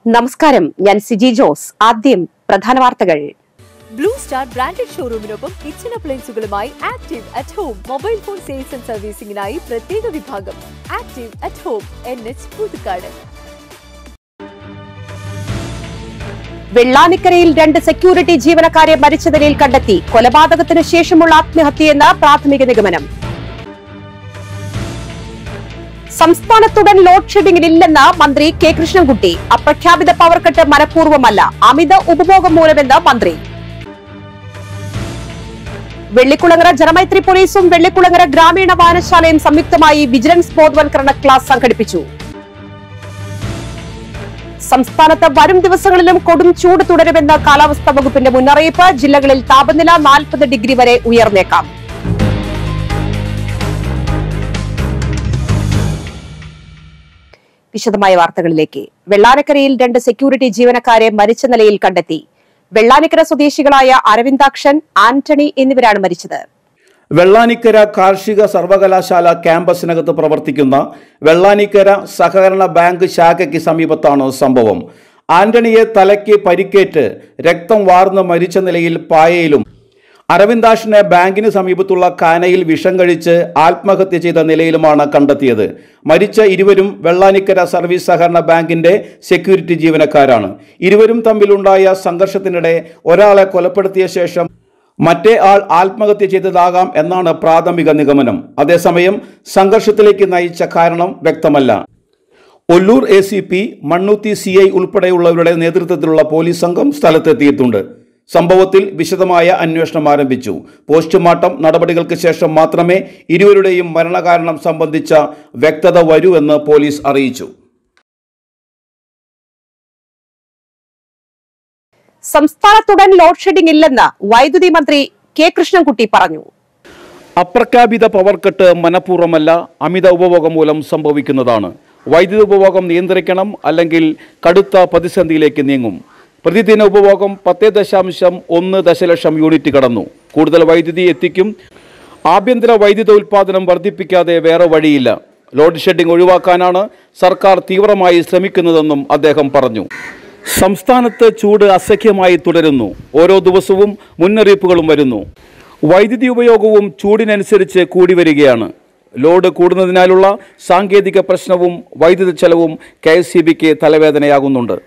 നമസ്കാരം ഞാൻ സിജി ജോസ് ആദ്യം പ്രധാന വാർത്തകൾ ബ്ലൂ സ്റ്റാർ ബ്രാൻഡഡ് ഷോറൂമിനൊപ്പം കിച്ചൺ അപ്ലയൻസുകളുമായി active at home mobile phone sales and സർവീസിംഗിനായി പ്രത്യേക വിഭാഗം active at home N H Puthukkad വെള്ളാനിക്കരയിൽ രണ്ട് സെക്യൂരിറ്റി ജീവനക്കാരെ മരിച്ച നിലയിൽ കണ്ടെത്തി കൊലപാതകത്തിന് ശേഷമുള്ള ആത്മഹത്യയെന്ന് പ്രാഥമിക നിഗമനം സംസ്ഥാനത്തുടൻ ലോഡ് ഷെഡിംഗ് ഇല്ലെന്ന് മന്ത്രി കെ കൃഷ്ണൻകുട്ടി അപ്രഖ്യാപിത പവർ കട്ട് മനഃപൂർവ്വമല്ല അമിത ഉപഭോഗം മൂലമെന്ന് മന്ത്രി വെള്ളിക്കുളങ്ങര ജനമൈത്രി പോലീസും വെള്ളിക്കുളങ്ങര ഗ്രാമീണ വായനശാലയും സംയുക്തമായി വിജിലൻസ് ബോധവൽക്കരണ ക്ലാസ് സംഘടിപ്പിച്ചു സംസ്ഥാനത്ത് വരും ദിവസങ്ങളിലും കൊടും ചൂട് തുടരുമെന്ന് കാലാവസ്ഥാ വകുപ്പിന്റെ മുന്നറിയിപ്പ് ജില്ലകളിൽ താപനില നാൽപ്പത് ഡിഗ്രി വരെ ഉയർന്നേക്കാം വിശദമായ വാർത്തകളിലേക്ക് വെള്ളാനക്കരയിൽ രണ്ട് സെക്യൂരിറ്റി ജീവനക്കാരെ മരിച്ച നിലയിൽ കണ്ടെത്തി വെള്ളാനിക്കര സ്വദേശികളായ അരവിന്ദാക്ഷൻ ആന്റണി എന്നിവരാണ് മരിച്ചത് വെള്ളാനിക്കര കാർഷിക സർവകലാശാല ക്യാമ്പസിനകത്ത് പ്രവർത്തിക്കുന്ന വെള്ളാനിക്കര സഹകരണ ബാങ്ക് ശാഖയ്ക്ക് സമീപത്താണ് സംഭവം ആന്റണിയെ തലയ്ക്ക് പരിക്കേറ്റ് രക്തം വാർന്ന് മരിച്ച നിലയിൽ പായയിലും അരവിന്ദാഷിനെ ബാങ്കിന് സമീപത്തുള്ള കാനയിൽ വിഷം കഴിച്ച് ആത്മഹത്യ ചെയ്ത നിലയിലുമാണ് കണ്ടെത്തിയത് മരിച്ച ഇരുവരും വെള്ളാനിക്കര സർവീസ് സഹകരണ ബാങ്കിന്റെ സെക്യൂരിറ്റി ജീവനക്കാരാണ് ഇരുവരും തമ്മിലുണ്ടായ സംഘർഷത്തിനിടെ ഒരാളെ കൊലപ്പെടുത്തിയ ശേഷം മറ്റേ ആൾ ആത്മഹത്യ ചെയ്തതാകാം എന്നാണ് പ്രാഥമിക നിഗമനം അതേസമയം സംഘർഷത്തിലേക്ക് നയിച്ച കാരണം വ്യക്തമല്ല Ollur A C P Mannuthy C I ഉൾപ്പെടെയുള്ളവരുടെ നേതൃത്വത്തിലുള്ള പോലീസ് സംഘം സ്ഥലത്തെത്തിയിട്ടുണ്ട് സംഭവത്തിൽ വിശദമായ അന്വേഷണം ആരംഭിച്ചു പോസ്റ്റ്മോർട്ടം നടപടികൾക്ക് ശേഷം മാത്രമേ ഇരുവരുടെയും മരണകാരണം സംബന്ധിച്ച വ്യക്തത വരൂ എന്ന് പോലീസ് അറിയിച്ചു സംസ്ഥാനത്തുടൻ ലോഡ് ഷെഡിംഗ് ഇല്ലെന്ന് വൈദ്യുതി മന്ത്രി കെ കൃഷ്ണൻകുട്ടി പറഞ്ഞു അപ്രഖ്യാപിത പവർ കട്ട് മനഃപൂർവ്വമല്ല അമിത ഉപഭോഗം മൂലം സംഭവിക്കുന്നതാണ് വൈദ്യുതി ഉപഭോഗം നിയന്ത്രിക്കണം അല്ലെങ്കിൽ കടുത്ത പ്രതിസന്ധിയിലേക്ക് നീങ്ങും പ്രതിദിന ഉപഭോഗം പത്ത് ദശാംശം ഒന്ന് ദശലക്ഷം യൂണിറ്റ് കടന്നു കൂടുതൽ വൈദ്യുതി എത്തിക്കും ആഭ്യന്തര വൈദ്യുത ഉൽപ്പാദനം വർദ്ധിപ്പിക്കാതെ വേറെ വഴിയില്ല ലോഡ് ഷെഡിംഗ് ഒഴിവാക്കാനാണ് സർക്കാർ തീവ്രമായി ശ്രമിക്കുന്നതെന്നും അദ്ദേഹം പറഞ്ഞു സംസ്ഥാനത്ത് ചൂട് അസഖ്യമായി തുടരുന്നു ഓരോ ദിവസവും മുന്നറിയിപ്പുകളും വരുന്നു വൈദ്യുതി ഉപയോഗവും ചൂടിനനുസരിച്ച് കൂടി വരികയാണ് ലോഡ് കൂടുന്നതിനാലുള്ള സാങ്കേതിക പ്രശ്നവും വൈദ്യുത ചെലവും കെ എസ് സി ബിക്ക് തലവേദനയാകുന്നുണ്ട്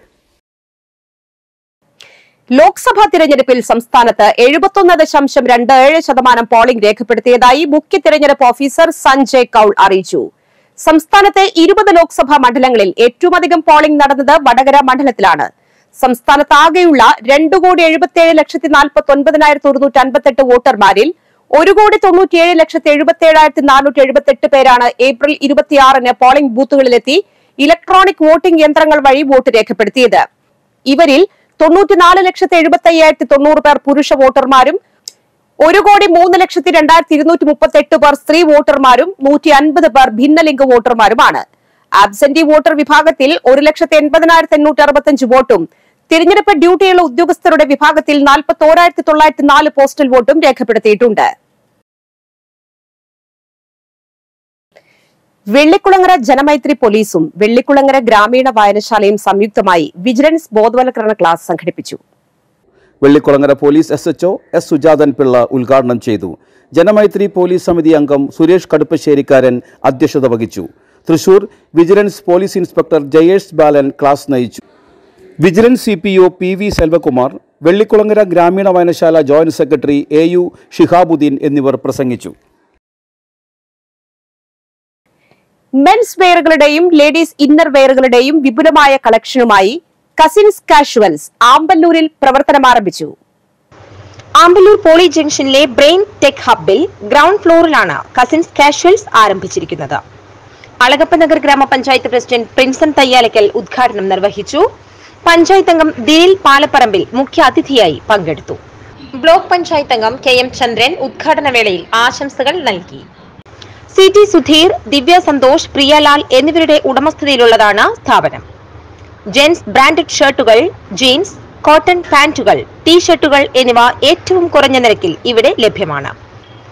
ലോക്സഭാ തിരഞ്ഞെടുപ്പിൽ സംസ്ഥാനത്ത് എഴുപത്തൊന്ന് ദശാംശം രണ്ട് ഏഴ് ശതമാനം പോളിംഗ് രേഖപ്പെടുത്തിയതായി മുഖ്യ തിരഞ്ഞെടുപ്പ് ഓഫീസർ സഞ്ജയ് കൌൾ അറിയിച്ചു സംസ്ഥാനത്തെ ഇരുപത് ലോക്സഭാ മണ്ഡലങ്ങളിൽ ഏറ്റവും അധികം പോളിംഗ് നടന്നത് വടകര മണ്ഡലത്തിലാണ് സംസ്ഥാനത്താകെയുള്ള രണ്ടു കോടി എഴുപത്തിയേഴ് ലക്ഷത്തി നാൽപ്പത്തി ഒൻപതിനായിരത്തി ഒരുന്നൂറ്റി അൻപത്തെട്ട് വോട്ടർമാരിൽ ഒരു കോടി തൊണ്ണൂറ്റിയേഴ് ലക്ഷത്തി എഴുപത്തി ഏഴായിരത്തി നാനൂറ്റി എഴുപത്തെട്ട് പേരാണ് ഏപ്രിൽ ഇരുപത്തിയാറിന് പോളിംഗ് ബൂത്തുകളിലെത്തി ഇലക്ട്രോണിക് വോട്ടിംഗ് യന്ത്രങ്ങൾ വഴി വോട്ട് രേഖപ്പെടുത്തിയത് ഇവരിൽ തൊണ്ണൂറ്റിനാല് ലക്ഷത്തി എഴുപത്തി അയ്യായിരത്തി തൊണ്ണൂറ് പേർ പുരുഷ വോട്ടർമാരും ഒരു കോടി മൂന്ന് ലക്ഷത്തി രണ്ടായിരത്തി ഇരുന്നൂറ്റി മുപ്പത്തി എട്ട് പേർ സ്ത്രീ വോട്ടർമാരും നൂറ്റി അൻപത് പേർ ഭിന്നലിംഗ വോട്ടർമാരുമാണ് ആബ്സെന്റി വോട്ടർ വിഭാഗത്തിൽ ഒരു ലക്ഷത്തി എൺപതിനായിരത്തി എണ്ണൂറ്റി അറുപത്തഞ്ച് വോട്ടും തിരഞ്ഞെടുപ്പ് ഡ്യൂട്ടിയുള്ള ഉദ്യോഗസ്ഥരുടെ വിഭാഗത്തിൽ നാൽപ്പത്തി ഓരായിരത്തി തൊള്ളായിരത്തി നാല് പോസ്റ്റൽ വോട്ടും രേഖപ്പെടുത്തിയിട്ടുണ്ട് വെള്ളിക്കുളങ്ങര ജനമൈത്രി പോലീസും വെള്ളിക്കുളങ്ങര ഗ്രാമീണ വായനശാലയും സംയുക്തമായി വിജിലൻസ് ബോധവൽക്കരണ ക്ലാസ് സംഘടിപ്പിച്ചു Vellikulangara police S H S Sujathan Pillai ഉദ്ഘാടനം ചെയ്തു ജനമൈത്രി പോലീസ് സമിതി അംഗം സുരേഷ് കടുപ്പശ്ശേരിക്കാരൻ അധ്യക്ഷത വഹിച്ചു Thrissur vigilance police inspector Jayesh Balan class നയിച്ചു vigilance C P O P V Selvakumar Vellikulangara ഗ്രാമീണ വായനശാല joint secretary A U Shihabuddin എന്നിവർ പ്രസംഗിച്ചു മെൻസ് വെയറുകളുടെയും ലേഡീസ് ഇന്നർ വെയറുകളുടെയും വിപുലമായ കളക്ഷനുമായി കസിൻസ് കാഷ്വൽസ് ആമ്പല്ലൂരിൽ പ്രവർത്തനം ആരംഭിച്ചു ആമ്പല്ലൂർ പോളി ജംഗ്ഷനിലെ ബ്രെയിൻ ടെക് ഹബിൽ ഗ്രൗണ്ട് ഫ്ലോറിലാണ് കസിൻസ് കാഷ്വൽസ് ആരംഭിച്ചിരിക്കുന്നത് അളഗപ്പ നഗർ ഗ്രാമപഞ്ചായത്ത് പ്രസിഡന്റ് പ്രിൻസൺ തയ്യാലക്കൽ ഉദ്ഘാടനം നിർവഹിച്ചു പഞ്ചായത്ത് അംഗം ദിലിൽ പാലപ്പറമ്പിൽ മുഖ്യ അതിഥിയായി പങ്കെടുത്തു ബ്ലോക്ക് പഞ്ചായത്ത് അംഗം കെ എം ചന്ദ്രൻ ഉദ്ഘാടന വേളയിൽ ആശംസകൾ നൽകി സി ടി സുധീർ ദിവ്യ സന്തോഷ് പ്രിയലാൽ എന്നിവരുടെ ഉടമസ്ഥതയിലുള്ളതാണ് സ്ഥാപനം ജെൻസ് ബ്രാൻഡഡ് ഷർട്ടുകൾ ജീൻസ് കോട്ടൺ പാന്റുകൾ ടീ ഷർട്ടുകൾ എന്നിവ ഏറ്റവും കുറഞ്ഞ നിരക്കിൽ ഇവിടെ ലഭ്യമാണ്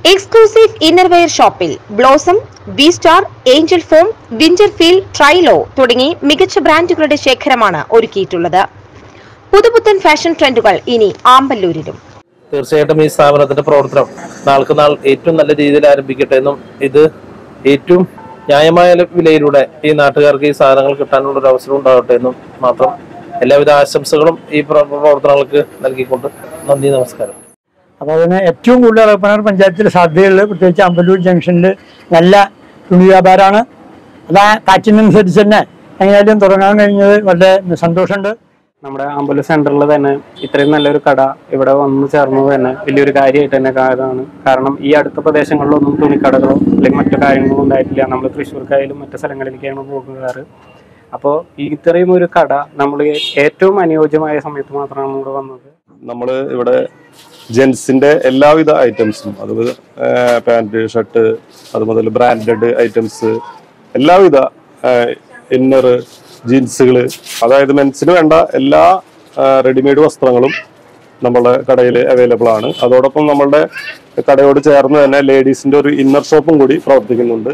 എക്സ്ക്ലൂസീവ് ഇന്നർവെയർ ഷോപ്പിൽ blossom V star angel form വിഞ്ചർഫീൽ ട്രൈലോ തുടങ്ങി മികച്ച ബ്രാൻഡുകളുടെ ശേഖരമാണ് ഒരുക്കിയിട്ടുള്ളത് പുതുപുത്തൻ ഫാഷൻ ട്രെൻഡുകൾ ഇനി ആമ്പല്ലൂരിലും തീർച്ചയായിട്ടും ഈ സ്ഥാപനത്തിന്റെ പ്രവർത്തനം നാൾക്ക് നാൾ ഏറ്റവും നല്ല രീതിയിൽ ആരംഭിക്കട്ടെ എന്നും ഇത് ഏറ്റവും ന്യായമായ വിലയിലൂടെ ഈ നാട്ടുകാർക്ക് ഈ സാധനങ്ങൾ കിട്ടാനുള്ള ഒരു അവസരം ഉണ്ടാകട്ടെ എന്നും മാത്രം എല്ലാവിധ ആശംസകളും ഈ പ്ര- പ്രവർത്തനങ്ങൾക്ക് നൽകിക്കൊണ്ട് നന്ദി നമസ്കാരം അപ്പോൾ അതിന് ഏറ്റവും കൂടുതൽ അറപ്പനാർ പഞ്ചായത്തിൽ സാധ്യതയുള്ളത് പ്രത്യേകിച്ച് അമ്പലൂർ ജംഗ്ഷനിൽ നല്ല തുണി വ്യാപാരമാണ് അത് ആ കാറ്റിനനുസരിച്ച് തന്നെ എങ്ങനെയായാലും തുടങ്ങാൻ കഴിഞ്ഞത് വളരെ സന്തോഷമുണ്ട് നമ്മുടെ അമ്പലം സെന്ററിൽ തന്നെ ഇത്രയും നല്ലൊരു കട ഇവിടെ വന്നു ചേർന്നത് തന്നെ വലിയൊരു കാര്യമായിട്ട് തന്നെ കാണുന്നതാണ് കാരണം ഈ അടുത്ത പ്രദേശങ്ങളിലൊന്നും തുണിക്കടകളോ അല്ലെങ്കിൽ മറ്റു കാര്യങ്ങളോ ഉണ്ടായിട്ടില്ല നമ്മൾ തൃശ്ശൂർക്കായാലും മറ്റു സ്ഥലങ്ങളിലേക്കാണ് പോകുന്നത് അപ്പോൾ ഈ ഇത്രയും ഒരു കട നമ്മൾ ഏറ്റവും അനുയോജ്യമായ സമയത്ത് മാത്രമാണ് ഇവിടെ വന്നത് നമ്മൾ ഇവിടെ ജെൻസിന്റെ എല്ലാവിധ ഐറ്റംസും അത് പാൻറ് ഷർട്ട് അതുമുതൽ ബ്രാൻഡഡ് ഐറ്റംസ് എല്ലാവിധ ഇന്നർ ജീൻസുകൾ അതായത് മെൻസിന് വേണ്ട എല്ലാ റെഡിമെയ്ഡ് വസ്ത്രങ്ങളും നമ്മുടെ കടയിൽ അവൈലബിൾ ആണ് അതോടൊപ്പം നമ്മളുടെ കടയോട് ചേർന്ന് തന്നെ ലേഡീസിന്റെ ഒരു ഇന്നർ ഷോപ്പും കൂടി പ്രവർത്തിക്കുന്നുണ്ട്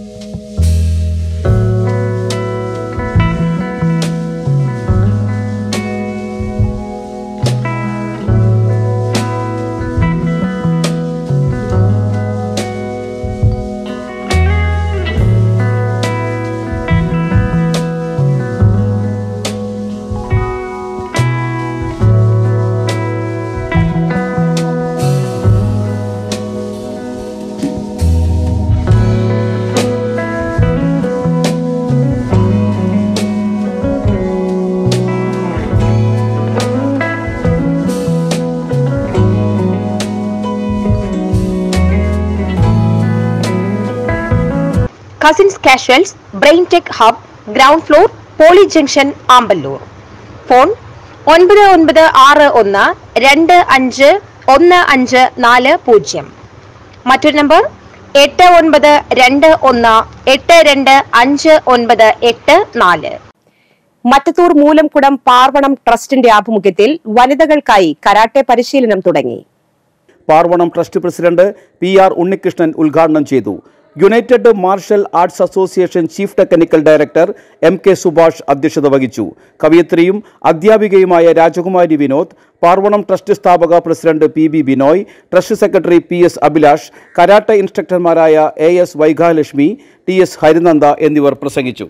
cousins casuals brain tech hub ground floor Poly junction Amballur phone ഒൻപത് ഒൻപത് ആറ് ഒന്ന് രണ്ട് അഞ്ച് ഒന്ന് അഞ്ച് നാല് പൂജ്യം മറ്റൊരു നമ്പർ എട്ട് ഒൻപത് രണ്ട് ഒന്ന് എട്ട് രണ്ട് അഞ്ച് ഒൻപത് എട്ട് നാല് മറ്റത്തൂർ മൂലംകുടം പാർവണം ട്രസ്റ്റിന്റെ ആഭിമുഖ്യത്തിൽ വനിതകൾക്കായി കരാട്ടെ പരിശീലനം തുടങ്ങി Parvanam trust president P R Unnikrishnan ഉദ്ഘാടനം ചെയ്തു united martial arts association chief technical director M K Subhash അധ്യക്ഷത വഹിച്ചു കവയിത്രിയും അധ്യാപികയുമായ രാജകുമാരി വിനോദ് പാർവണം ട്രസ്റ്റ് സ്ഥാപക president P B Binoy trust secretary P S Abhilash karate ഇൻസ്ട്രക്ടർമാരായ A S Vaigalakshmi T S Harinanda എന്നിവർ പ്രസംഗിച്ചു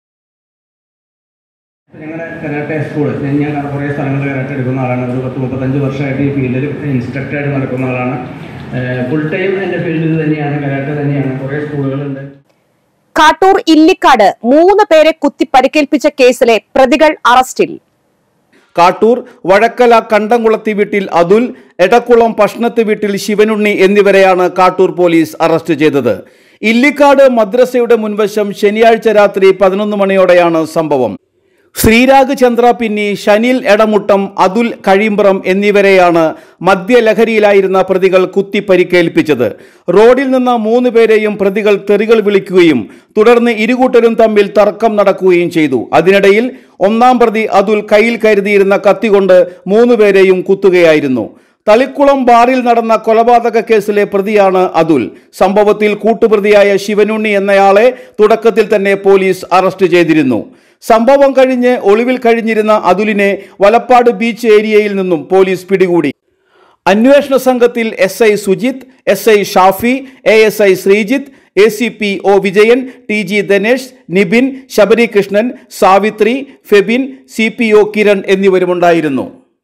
ഞങ്ങളുടെ കരാട്ടെ സ്കൂൾ ഞാൻ ഞാൻ കുറേ സ്ഥലങ്ങളിൽ കരാട്ടെ എടുക്കുന്ന ആളാണ് ഒരു പത്ത് മുപ്പത്തഞ്ച് വർഷമായിട്ട് ഈ ഫീൽഡിൽ ഇൻസ്ട്രക്ടറായിട്ട് നടക്കുന്ന ആളാണ് ഫുൾ ടൈം എൻ്റെ ഫീൽഡിൽ തന്നെയാണ് കരാട്ടെ തന്നെയാണ് കുറേ സ്കൂളുകളുണ്ട് കാട്ടൂർ ഇല്ലിക്കാട് മൂന്ന് പേരെ കുത്തി പരിക്കേൽപ്പിച്ച കേസിലെ പ്രതികൾ അറസ്റ്റിൽ കാട്ടൂർ വഴക്കല കണ്ടംകുളത്തി വീട്ടിൽ അതുൽ എടക്കുളം പഷ്ണത്ത് വീട്ടിൽ ശിവനുണ്ണി എന്നിവരെയാണ് കാട്ടൂർ പോലീസ് അറസ്റ്റ് ചെയ്തത് ഇല്ലിക്കാട് മദ്രസയുടെ മുൻവശം ശനിയാഴ്ച രാത്രി പതിനൊന്ന് മണിയോടെയാണ് സംഭവം ശ്രീരാഗ് ചന്ദ്ര പിന്നി ഷനിൽ എടമുട്ടം അതുൽ കഴിമ്പ്രം എന്നിവരെയാണ് മദ്യലഹരിയിലായിരുന്ന പ്രതികൾ കുത്തി പരിക്കേൽപ്പിച്ചത് റോഡിൽ നിന്ന് മൂന്ന് പേരെയും പ്രതികൾ തെറികൾ വിളിക്കുകയും തുടർന്ന് ഇരുകൂട്ടരും തമ്മിൽ തർക്കം നടക്കുകയും ചെയ്തു അതിനിടയിൽ ഒന്നാം പ്രതി അതുൽ കയ്യിൽ കരുതിയിരുന്ന കത്തികൊണ്ട് മൂന്ന് പേരെയും കുത്തുകയായിരുന്നു തളിക്കുളം ബാറിൽ നടന്ന കൊലപാതക കേസിലെ പ്രതിയാണ് അതുൽ സംഭവത്തിൽ കൂട്ടുപ്രതിയായ ശിവനുണ്ണി എന്നയാളെ തുടക്കത്തിൽ തന്നെ പോലീസ് അറസ്റ്റ് ചെയ്തിരുന്നു സംഭവം കഴിഞ്ഞ് ഒളിവിൽ കഴിഞ്ഞിരുന്ന അതുലിനെ വലപ്പാട് ബീച്ച് ഏരിയയിൽ നിന്നും പോലീസ് പിടികൂടി അന്വേഷണ സംഘത്തിൽ S I Sujith S I Shafi A S I Sreejith A C P O Vijayan T G Dinesh Nibin Sabari Krishnan Savithri Febin C P O Kiran എന്നിവരുമുണ്ടായിരുന്നു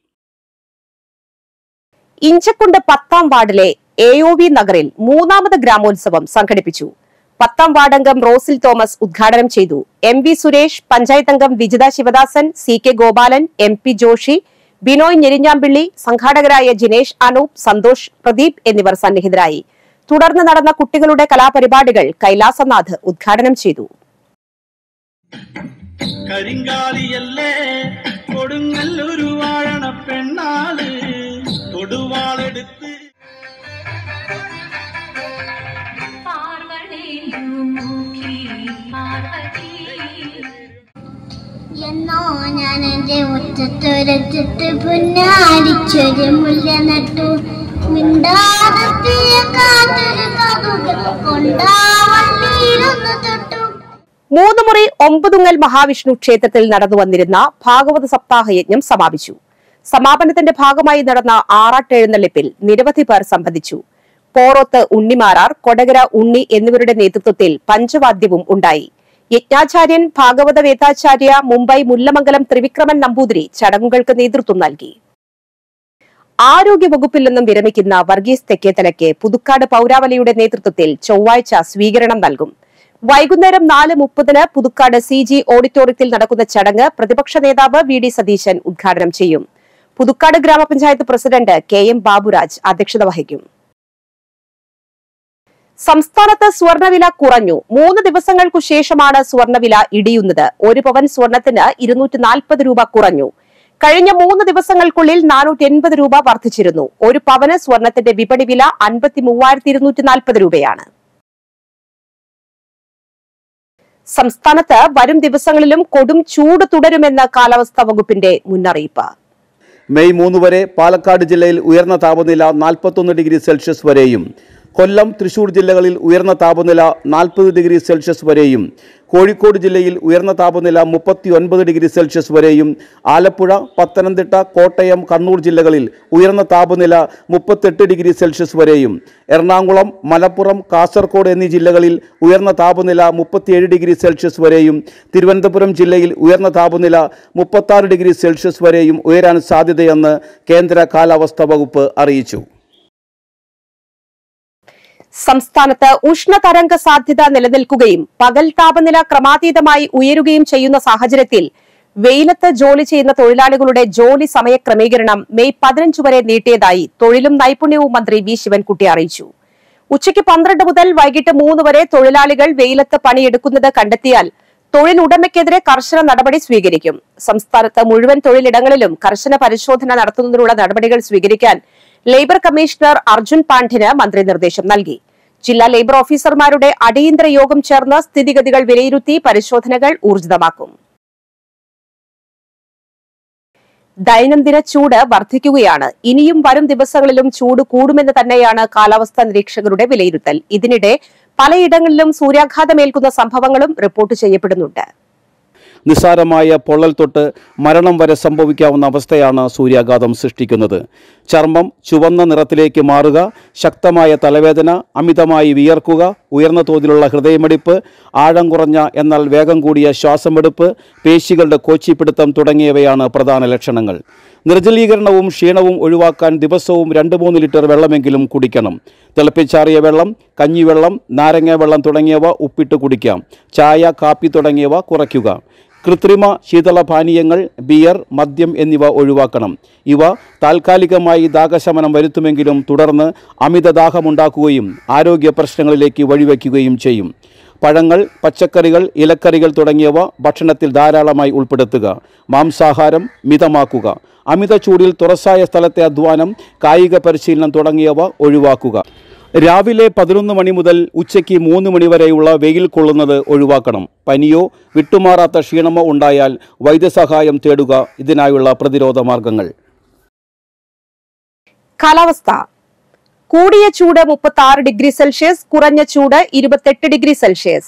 ഇഞ്ചക്കുണ്ട് പത്താം വാർഡിലെ എ ഒ വി നഗറിൽ മൂന്നാമത് ഗ്രാമോത്സവം സംഘടിപ്പിച്ചു പത്താം വാർഡംഗം റോസിൽ തോമസ് ഉദ്ഘാടനം ചെയ്തു എം വി സുരേഷ് പഞ്ചായത്ത് അംഗം Vijitha Sivadasan C K Gopalan M P Joshi Binoy Njerinjampilly സംഘാടകരായ ജിനേഷ് അനൂപ് സന്തോഷ് പ്രദീപ് എന്നിവർ സന്നിഹിതരായി തുടർന്ന് നടന്ന കുട്ടികളുടെ കലാപരിപാടികൾ കൈലാസനാഥ് ഉദ്ഘാടനം ചെയ്തു കരിങ്കാലിയല്ലേ കൊടുങ്ങല്ലൊരു വാഴണ പെണ്ണാള് കൊടുവാളെടുത്ത് എന്നോ ഞാൻ എന്റെ മുറ്റത്തൊരച്ചിട്ട് പുന്നാരിച്ചൊരു മുല്ല നട്ടു മിണ്ടാതെത്തിയ കാറ്റൊരു കൗതുകം കൊണ്ടാവള്ളിയിലൊന്ന് തൊട്ടു മൂന്ന് മുറി ഒമ്പതുങ്ങൽ മഹാവിഷ്ണു ക്ഷേത്രത്തിൽ നടന്നു വന്നിരുന്ന ഭാഗവത സപ്താഹ യജ്ഞം സമാപിച്ചു സമാപനത്തിന്റെ ഭാഗമായി നടന്ന ആറാട്ടെഴുന്നള്ളിപ്പിൽ നിരവധി പേർ സംബന്ധിച്ചു പോറോത്ത് ഉണ്ണിമാരാർ കൊടകര ഉണ്ണി എന്നിവരുടെ നേതൃത്വത്തിൽ പഞ്ചവാദ്യവും ഉണ്ടായി യജ്ഞാചാര്യൻ ഭാഗവത വേദാചാര്യ മുംബൈ മുല്ലമംഗലം ത്രിവിക്രമൻ നമ്പൂതിരി ചടങ്ങുകൾക്ക് നേതൃത്വം നൽകി ആരോഗ്യ വകുപ്പിൽ നിന്നും വിരമിക്കുന്ന വർഗീസ് തെക്കേത്തലയ്ക്ക് പുതുക്കാട് പൌരാവലിയുടെ നേതൃത്വത്തിൽ ചൊവ്വാഴ്ച സ്വീകരണം നൽകും വൈകുന്നേരം നാല് മുപ്പതിന് പുതുക്കാട് സി ജി ഓഡിറ്റോറിയത്തിൽ നടക്കുന്ന ചടങ്ങ് പ്രതിപക്ഷ നേതാവ് വി ഡി സതീശൻ ഉദ്ഘാടനം ചെയ്യും പുതുക്കാട് ഗ്രാമപഞ്ചായത്ത് പ്രസിഡന്റ് കെ എം ബാബുരാജ് അധ്യക്ഷത വഹിക്കും സംസ്ഥാനത്ത് സ്വർണ്ണവില കുറഞ്ഞു മൂന്ന് ദിവസങ്ങൾക്കു ശേഷമാണ് സ്വർണ്ണവില ഇടിയുന്നത് ഒരു പവൻ സ്വർണത്തിന് ഇരുന്നൂറ്റി നാൽപ്പത് രൂപ കുറഞ്ഞു കഴിഞ്ഞ മൂന്ന് ദിവസങ്ങൾക്കുള്ളിൽ നാനൂറ്റി എൺപത് രൂപ വർദ്ധിച്ചിരുന്നു ഒരു പവന് സ്വർണത്തിന്റെ വിപണി വില അൻപത്തി മൂവായിരത്തി ഇരുന്നൂറ്റി നാൽപ്പത് രൂപയാണ് സംസ്ഥാനത്ത് വരും ദിവസങ്ങളിലും കൊടും ചൂട് തുടരുമെന്ന് കാലാവസ്ഥാ വകുപ്പിന്റെ മുന്നറിയിപ്പ് മെയ് മൂന്ന് വരെ പാലക്കാട് ജില്ലയിൽ ഉയർന്ന താപനില നാൽപ്പത്തൊന്ന് ഡിഗ്രി സെൽഷ്യസ് വരെയും കൊല്ലം തൃശൂർ ജില്ലകളിൽ ഉയർന്ന താപനില നാൽപ്പത് ഡിഗ്രി സെൽഷ്യസ് വരെയും കോഴിക്കോട് ജില്ലയിൽ ഉയർന്ന താപനില മുപ്പത്തി ഒൻപത് ഡിഗ്രി സെൽഷ്യസ് വരെയും ആലപ്പുഴ പത്തനംതിട്ട കോട്ടയം കണ്ണൂർ ജില്ലകളിൽ ഉയർന്ന താപനില മുപ്പത്തെട്ട് ഡിഗ്രി സെൽഷ്യസ് വരെയും എറണാകുളം മലപ്പുറം കാസർഗോഡ് എന്നീ ജില്ലകളിൽ ഉയർന്ന താപനില മുപ്പത്തിയേഴ് ഡിഗ്രി സെൽഷ്യസ് വരെയും തിരുവനന്തപുരം ജില്ലയിൽ ഉയർന്ന താപനില മുപ്പത്താറ് ഡിഗ്രി സെൽഷ്യസ് വരെയും ഉയരാൻ സാധ്യതയെന്ന് കേന്ദ്ര കാലാവസ്ഥാ വകുപ്പ് അറിയിച്ചു സംസ്ഥാനത്ത് ഉഷ്ണതരംഗ സാധ്യത നിലനിൽക്കുകയും പകൽ താപനില ക്രമാതീതമായി ഉയരുകയും ചെയ്യുന്ന സാഹചര്യത്തിൽ വെയിലത്ത് ജോലി ചെയ്യുന്ന തൊഴിലാളികളുടെ ജോലി സമയ ക്രമീകരണം മെയ് പതിനഞ്ച് വരെ നീട്ടിയതായി തൊഴിലും നൈപുണ്യവും മന്ത്രി വി ശിവൻകുട്ടി അറിയിച്ചു ഉച്ചയ്ക്ക് പന്ത്രണ്ട് മുതൽ വൈകിട്ട് മൂന്ന് വരെ തൊഴിലാളികൾ വെയിലത്ത് പണിയെടുക്കുന്നത് കണ്ടെത്തിയാൽ തൊഴിലുടമയ്ക്കെതിരെ കർശന നടപടി സ്വീകരിക്കും സംസ്ഥാനത്ത് മുഴുവൻ തൊഴിലിടങ്ങളിലും കർശന പരിശോധന നടത്തുന്നതിനുള്ള നടപടികൾ സ്വീകരിക്കാൻ ലേബർ കമ്മീഷണർ അർജുൻ പാണ്ഡ്യന് മന്ത്രി നിർദ്ദേശം നൽകി ജില്ലാ ലേബർ ഓഫീസർമാരുടെ അടിയന്തര യോഗം ചേർന്ന് സ്ഥിതിഗതികൾ വിലയിരുത്തി പരിശോധനകൾ ഊർജിതമാക്കും ദൈനംദിന ചൂട് വർദ്ധിക്കുകയാണ് ഇനിയും വരും ദിവസങ്ങളിലും ചൂട് കൂടുമെന്ന് തന്നെയാണ് കാലാവസ്ഥാ നിരീക്ഷകരുടെ വിലയിരുത്തൽ ഇതിനിടെ പലയിടങ്ങളിലും സൂര്യാഘാതമേൽക്കുന്ന സംഭവങ്ങളും റിപ്പോർട്ട് ചെയ്യപ്പെടുന്നുണ്ട് നിസ്സാരമായ പൊള്ളൽ തൊട്ട് മരണം വരെ സംഭവിക്കാവുന്ന അവസ്ഥയാണ് സൂര്യാഘാതം സൃഷ്ടിക്കുന്നത് ചർമ്മം ചുവന്ന നിറത്തിലേക്ക് മാറുക ശക്തമായ തലവേദന അമിതമായി വിയർക്കുക ഉയർന്ന തോതിലുള്ള ഹൃദയമിടിപ്പ് ആഴം കുറഞ്ഞ എന്നാൽ വേഗം കൂടിയ ശ്വാസമെടുപ്പ് പേശികളുടെ കോച്ചിപ്പിടുത്തം തുടങ്ങിയവയാണ് പ്രധാന ലക്ഷണങ്ങൾ നിർജ്ജലീകരണവും ക്ഷീണവും ഒഴിവാക്കാൻ ദിവസവും രണ്ട് മൂന്ന് ലിറ്റർ വെള്ളമെങ്കിലും കുടിക്കണം തിളപ്പിച്ചാറിയ വെള്ളം കഞ്ഞിവെള്ളം നാരങ്ങ വെള്ളം തുടങ്ങിയവ ഉപ്പിട്ട് കുടിക്കാം ചായ കാപ്പി തുടങ്ങിയവ കുറയ്ക്കുക കൃത്രിമ ശീതളപാനീയങ്ങൾ ബിയർ മദ്യം എന്നിവ ഒഴിവാക്കണം ഇവ താൽക്കാലികമായി ദാഹശമനം വരുത്തുമെങ്കിലും തുടർന്ന് അമിതദാഹമുണ്ടാക്കുകയും ആരോഗ്യ പ്രശ്നങ്ങളിലേക്ക് വഴിവെക്കുകയും ചെയ്യും പഴങ്ങൾ പച്ചക്കറികൾ ഇലക്കറികൾ തുടങ്ങിയവ ഭക്ഷണത്തിൽ ധാരാളമായി ഉൾപ്പെടുത്തുക മാംസാഹാരം മിതമാക്കുക അമിത ചൂടിൽ തുറസായ സ്ഥലത്തെ അധ്വാനം കായിക പരിശീലനം തുടങ്ങിയവ ഒഴിവാക്കുക രാവിലെ പതിനൊന്ന് മണി മുതൽ ഉച്ചയ്ക്ക് മൂന്ന് മണി വരെയുള്ള വെയിൽ കൊള്ളുന്നത് ഒഴിവാക്കണം പനിയോ വിട്ടുമാറാത്ത ക്ഷീണമോ ഉണ്ടായാൽ വൈദ്യസഹായം തേടുക ഇതിനായുള്ള പ്രതിരോധ മാർഗങ്ങൾ കാലാവസ്ഥ കൂടിയ ചൂട് മുപ്പത്തി ആറ് ഡിഗ്രി സെൽഷ്യസ് കുറഞ്ഞ ചൂട് ഇരുപത്തെട്ട് ഡിഗ്രി സെൽഷ്യസ്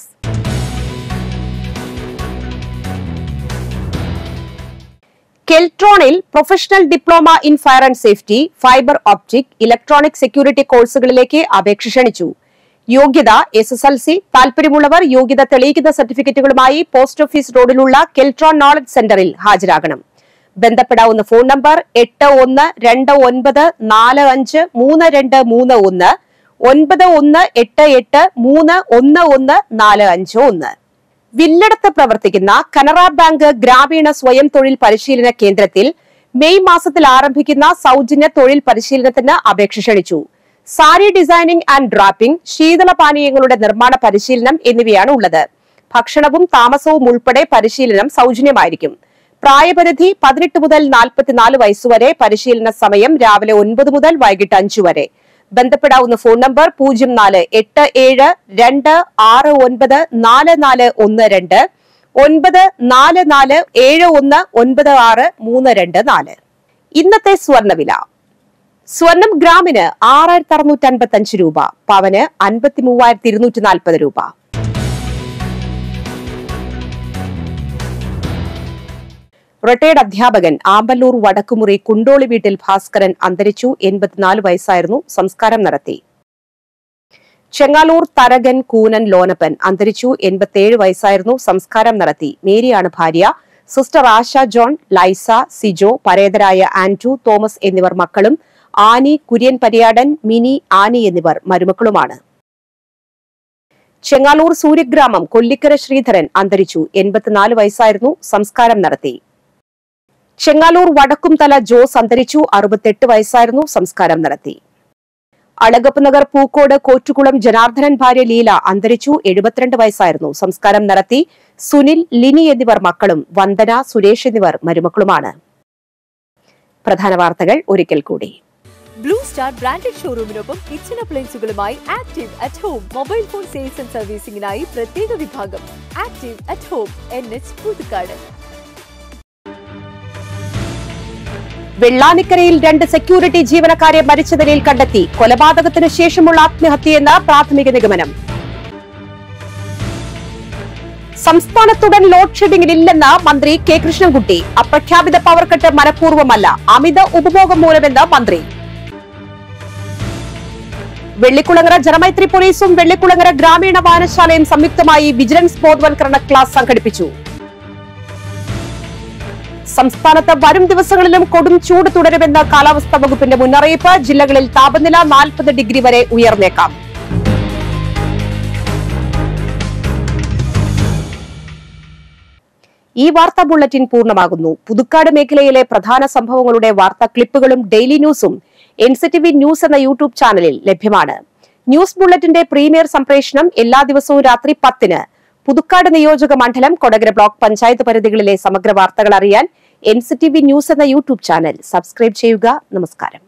കെൽട്രോണിൽ professional diploma in fire and safety fibre optic electronic security കോഴ്സുകളിലേക്ക് അപേക്ഷ ക്ഷണിച്ചു യോഗ്യത എസ് എസ് എൽ സി താൽപര്യമുള്ളവർ യോഗ്യത തെളിയിക്കുന്ന സർട്ടിഫിക്കറ്റുകളുമായി പോസ്റ്റ് ഓഫീസ് റോഡിലുള്ള കെൽട്രോൺ നോളജ് സെന്ററിൽ ഹാജരാകണം ബന്ധപ്പെടാവുന്ന ഫോൺ നമ്പർ എട്ട് ഒന്ന് രണ്ട് ഒൻപത് നാല് അഞ്ച് മൂന്ന് രണ്ട് മൂന്ന് ഒന്ന് ഒൻപത് ഒന്ന് എട്ട് എട്ട് മൂന്ന് ഒന്ന് ഒന്ന് നാല് അഞ്ച് ഒന്ന് വില്ലടത്ത് പ്രവർത്തിക്കുന്ന കനറ ബാങ്ക് ഗ്രാമീണ സ്വയം തൊഴിൽ പരിശീലന കേന്ദ്രത്തിൽ മെയ് മാസത്തിൽ ആരംഭിക്കുന്ന സൗജന്യ തൊഴിൽ പരിശീലനത്തിന് അപേക്ഷ ക്ഷണിച്ചു സാരി ഡിസൈനിംഗ് ആൻഡ് ഡ്രാപ്പിംഗ് ശീതളപാനീയങ്ങളുടെ നിർമ്മാണ പരിശീലനം എന്നിവയാണ് ഉള്ളത് ഭക്ഷണവും താമസവും ഉൾപ്പെടെ പരിശീലനം സൗജന്യമായിരിക്കും പ്രായപരിധി പതിനെട്ട് മുതൽ നാൽപ്പത്തിനാല് വയസ്സുവരെ പരിശീലന സമയം രാവിലെ ഒൻപത് മുതൽ വൈകിട്ട് അഞ്ചു വരെ ബന്ധപ്പെടാവുന്ന ഫോൺ നമ്പർ പൂജ്യം നാല് എട്ട് ഏഴ് രണ്ട് ആറ് ഒൻപത് നാല് നാല് ഒന്ന് രണ്ട് ഒൻപത് നാല് നാല് ഏഴ് ഒന്ന് ഒൻപത് ആറ് മൂന്ന് രണ്ട് നാല് ഇന്നത്തെ സ്വർണ്ണവില സ്വർണം ഗ്രാമിന് ആറായിരത്തി അറുന്നൂറ്റി അൻപത്തി അഞ്ച് രൂപ പവന് അൻപത്തി മൂവായിരത്തി ഇരുന്നൂറ്റി നാൽപ്പത് രൂപ റിട്ടയർഡ് അധ്യാപകൻ ആമ്പല്ലൂർ വടക്കുമുറി കുണ്ടോളി വീട്ടിൽ ഭാസ്കരൻ അന്തരിച്ചു എൺപത്തിനാല് വയസ്സായിരുന്നു സംസ്കാരം നടത്തി ചെങ്ങാലൂർ തരകൻ കൂനൻ ലോനപ്പൻ അന്തരിച്ചു എൺപത്തിയേഴ് വയസ്സായിരുന്നു സംസ്കാരം നടത്തി മേരിയാണ് ഭാര്യ സിസ്റ്റർ ആശ ജോൺ ലൈസ സിജോ പരേതരായ ആന്റു തോമസ് എന്നിവർ മക്കളും ആനി കുര്യൻ പരിയാടൻ മിനി ആനി എന്നിവർ മരുമക്കളുമാണ് ചെങ്ങാലൂർ സൂര്യഗ്രാമം കൊല്ലിക്കര ശ്രീധരൻ അന്തരിച്ചു എൺപത്തിനാല് വയസ്സായിരുന്നു സംസ്കാരം നടത്തി ചെങ്ങാലൂർ വടക്കുംതല ജോസ് അന്തരിച്ചു അറുപത്തെട്ട് വയസ്സായിരുന്നു സംസ്കാരം നടത്തി അളഗപ്പ് നഗർ പൂക്കോട് കോറ്റുകുളം ജനാർദ്ദനൻ ഭാര്യ ലീല അന്തരിച്ചു എഴുപത്തിരണ്ട് വയസ്സായിരുന്നു സംസ്കാരം നടത്തി സുനിൽ ലിനി എന്നിവർ മക്കളും വന്ദന സുരേഷ് എന്നിവർ മരുമക്കളുമാണ് പ്രധാന വാർത്തകൾ ഒരിക്കൽ കൂടി ബ്ലൂ സ്റ്റാർ ബ്രാൻഡഡ് ഷോറൂമിനൊപ്പം കിച്ചൺ അപ്ലയൻസുകളുമായി active at home mobile phone sales and സർവീസിംഗിനായി പ്രത്യേക വിഭാഗം active at home N H Puthukkad വെള്ളാനിക്കരയിൽ രണ്ട് സെക്യൂരിറ്റി ജീവനക്കാരെ മരിച്ച നിലയിൽ കണ്ടെത്തി കൊലപാതകത്തിന് ശേഷമുള്ള ആത്മഹത്യയെന്ന് പ്രാഥമിക നിഗമനം സംസ്ഥാനത്തുടൻ ലോഡ് ഷെഡിംഗിലില്ലെന്ന് മന്ത്രി കെ കൃഷ്ണൻകുട്ടി അപ്രഖ്യാപിത പവർ കട്ട് മനഃപൂർവ്വമല്ല അമിത ഉപഭോഗം മൂലമെന്ന് മന്ത്രി വെള്ളിക്കുളങ്ങര ജനമൈത്രി പോലീസും വെള്ളിക്കുളങ്ങര ഗ്രാമീണ വായനശാലയും സംയുക്തമായി വിജിലൻസ് ബോധവൽക്കരണ ക്ലാസ് സംഘടിപ്പിച്ചു സംസ്ഥാനത്ത് വരും ദിവസങ്ങളിലും കൊടും ചൂട് തുടരുമെന്ന് കാലാവസ്ഥാ വകുപ്പിന്റെ മുന്നറിയിപ്പ് ജില്ലകളിൽ താപനില നാൽപ്പത് ഡിഗ്രി വരെ ഉയർന്നേക്കാം ഈ വാർത്താ ബുള്ളറ്റിൻ പൂർണ്ണമാകുന്നു പുതുക്കാട് മേഖലയിലെ പ്രധാന സംഭവങ്ങളുടെ വാർത്താ ക്ലിപ്പുകളും ഡെയിലി ന്യൂസും എൻസിറ്റിവി ന്യൂസ് എന്ന യൂട്യൂബ് ചാനലിൽ ലഭ്യമാണ് ന്യൂസ് ബുള്ളറ്റിന്റെ പ്രീമിയർ സംപ്രേഷണം എല്ലാ ദിവസവും രാത്രി പത്തിന് പുതുക്കാട് നിയോജക മണ്ഡലം കൊടകര ബ്ലോക്ക് പഞ്ചായത്ത് പരിധികളിലെ സമഗ്ര വാർത്തകൾ അറിയാൻ എൻസിറ്റിവി ന്യൂസ് എന്ന യൂട്യൂബ് ചാനൽ സബ്സ്ക്രൈബ് ചെയ്യുക നമസ്കാരം